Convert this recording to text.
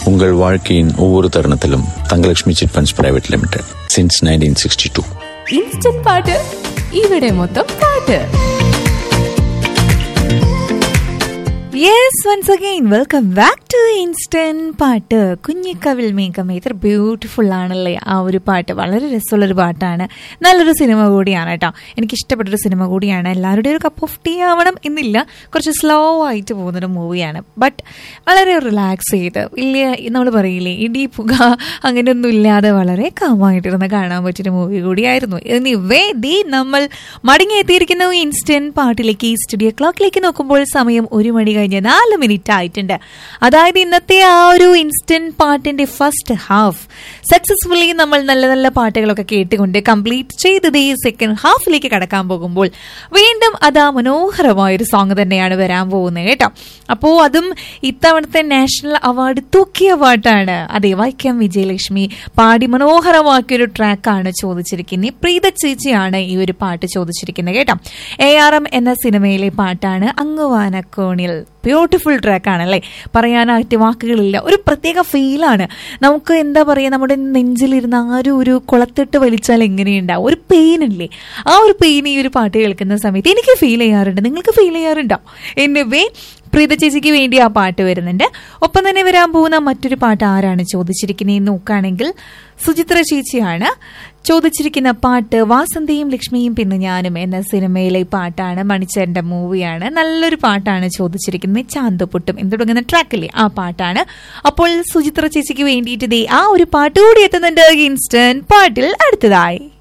உங்கள் வாழ்க்கையின் ஒவ்வொரு தருணத்திலும் Thangalakshmi chit funds private limited since nineteen sixty two instant പാട്ട് ഇവിടെ മൊത്തം പാട്ട് yes once again welcome back to instant പാട്ട് കുഞ്ഞിക്കവിൽ മേഘം എത്ര ബ്യൂട്ടിഫുൾ ആണല്ലേ ആ ഒരു പാട്ട് വളരെ രസമുള്ളൊരു പാട്ടാണ് നല്ലൊരു സിനിമ കൂടിയാണ് കേട്ടോ എനിക്ക് ഇഷ്ടപ്പെട്ടൊരു സിനിമ കൂടിയാണ് എല്ലാവരുടെയും ഒരു കപ്പ് ഓഫ് ടീ ആവണം എന്നില്ല കുറച്ച് സ്ലോ ആയിട്ട് പോകുന്നൊരു മൂവിയാണ് ബട്ട് വളരെ റിലാക്സ് ചെയ്ത് വലിയ നമ്മൾ പറയില്ലേ ഇടി പുക അങ്ങനെയൊന്നും ഇല്ലാതെ വളരെ കാമായിട്ടിരുന്ന് കാണാൻ പറ്റിയൊരു മൂവി കൂടിയായിരുന്നു എനിവേ ദേ നമ്മൾ മടങ്ങിയെത്തിയിരിക്കുന്ന ഇൻസ്റ്റന്റ് പാട്ടിലേക്ക് ഈ സ്റ്റുഡിയോ ക്ലോക്കിലേക്ക് നോക്കുമ്പോൾ സമയം ഒരു മണി കഴിഞ്ഞ് നാല് മിനിറ്റ് ആയിട്ടുണ്ട് അതായത് ഇന്നത്തെ ആ ഒരു ഇൻസ്റ്റന്റ് പാട്ടിന്റെ ഫസ്റ്റ് ഹാഫ് സക്സസ്ഫുള്ളി നമ്മൾ നല്ല നല്ല പാട്ടുകളൊക്കെ കേട്ടുകൊണ്ട് കംപ്ലീറ്റ് ചെയ്തത് ഈ സെക്കൻഡ് ഹാഫിലേക്ക് കടക്കാൻ പോകുമ്പോൾ വീണ്ടും അതാ മനോഹരമായൊരു സോങ് തന്നെയാണ് വരാൻ പോകുന്നത് കേട്ടോ അപ്പോൾ അതും ഇത്തവണത്തെ നാഷണൽ അവാർഡ് തൂക്കിയ പാട്ടാണ് അതെ വൈക്കം വിജയലക്ഷ്മി പാടി മനോഹരമാക്കിയൊരു ട്രാക്കാണ് ചോദിച്ചിരിക്കുന്നത് പ്രീത ചേച്ചിയാണ് ഈ ഒരു പാട്ട് ചോദിച്ചിരിക്കുന്നത് കേട്ടോ എ ആർ എം എന്ന സിനിമയിലെ പാട്ടാണ് അങ്ങുവാനക്കോണിൽ ബ്യൂട്ടിഫുൾ ട്രാക്കാണല്ലേ പറയാനായിട്ട് വാക്കുകളില്ല ഒരു പ്രത്യേക ഫീലാണ് നമുക്ക് എന്താ പറയുക നമ്മുടെ നെഞ്ചിലിരുന്ന ആ ഒരു ഒരു കുളത്തിട്ട് വലിച്ചാൽ എങ്ങനെയുണ്ടാവും ഒരു പെയിൻ ഇല്ലേ ആ ഒരു പെയിൻ ഈ ഒരു പാട്ട് കേൾക്കുന്ന സമയത്ത് എനിക്ക് ഫീൽ ചെയ്യാറുണ്ട് നിങ്ങൾക്ക് ഫീൽ ചെയ്യാറുണ്ടോ എന്റെ വേ പ്രീത ചേച്ചിക്ക് വേണ്ടി ആ പാട്ട് വരുന്നുണ്ട് ഒപ്പം തന്നെ വരാൻ പോകുന്ന മറ്റൊരു പാട്ട് ആരാണ് ചോദിച്ചിരിക്കുന്നതെന്ന് നോക്കുകയാണെങ്കിൽ സുചിത്ര ചേച്ചിയാണ് ചോദിച്ചിരിക്കുന്ന പാട്ട് വാസന്തിയും ലക്ഷ്മിയും പിന്നെ ഞാനും എന്ന സിനിമയിലെ പാട്ടാണ് മണിച്ചേരന്റെ മൂവിയാണ് നല്ലൊരു പാട്ടാണ് ചോദിച്ചിരിക്കുന്നത് ചാന്തപ്പൊട്ടും എന്ന് തുടങ്ങുന്ന ട്രാക്കില്ലേ ആ പാട്ടാണ് അപ്പോൾ സുചിത്ര ചേച്ചിക്ക് വേണ്ടിയിട്ട് ദേ ആ ഒരു പാട്ട് കൂടി എത്തുന്നുണ്ട് ഇൻസ്റ്റന്റ് പാട്ടിൽ അടുത്തതായി